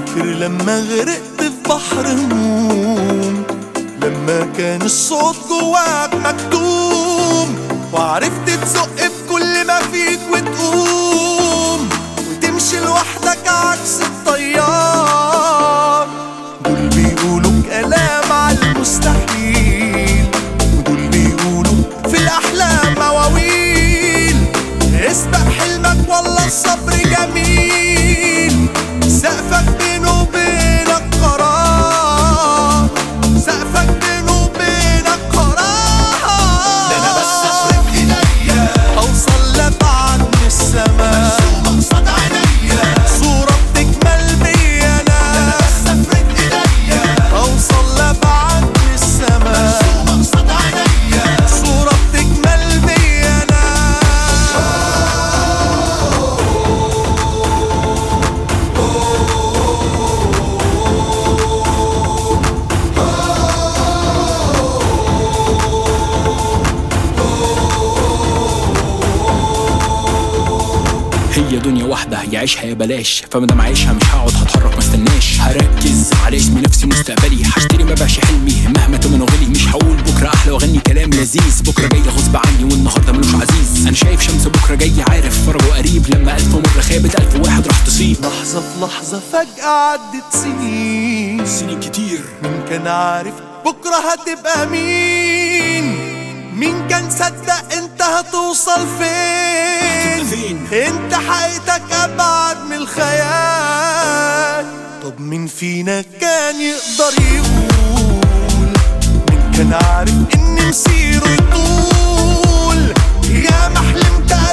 فاكر لما غرقت في بحر هموم لما كان الصوت جواك مكتوم وعرفت تزق في كل ما فيك وتقوم وتمشي لوحدك عكس الطيار دول بيقولوا كلام على المستحيل ودول بيقولوا في الأحلام مواويل اسبق حلمك والله الصبر جميل سقفك بينه وبينك قرار سقفك بينه وبينك قرار ده أنا بس أفرد إيديا اوصل لبعد من السماء مقصد عينيا صورة بتكمل بيا ده أنا انا بس أفرد إيديا اوصل لبعد من السماء مقصد عينيا صورة بتكمل بيا انا هي دنيا واحدة يعيشها يا بلاش فمادام عايشها مش هقعد هتحرك ما استناش هركز على اسمي نفسي مستقبلي هشتري ما بقاش حلمي مهما تمنه غلي مش هقول بكرة احلى واغني كلام لذيذ بكرة جاي غصب عني والنهارده ملوش عزيز انا شايف شمس بكرة جاي عارف فرجه قريب لما الف مرة خابت الف واحد راح تصيب لحظة في لحظة فجأة عدت سنين سنين كتير مين كان عارف بكرة هتبقى مين مين كان صدق انت هتوصل فين فين؟ انت حقيقتك ابعد من الخيال طب مين فينا كان يقدر يقول مين كان عارف ان مسيره يطول يا ما حلمت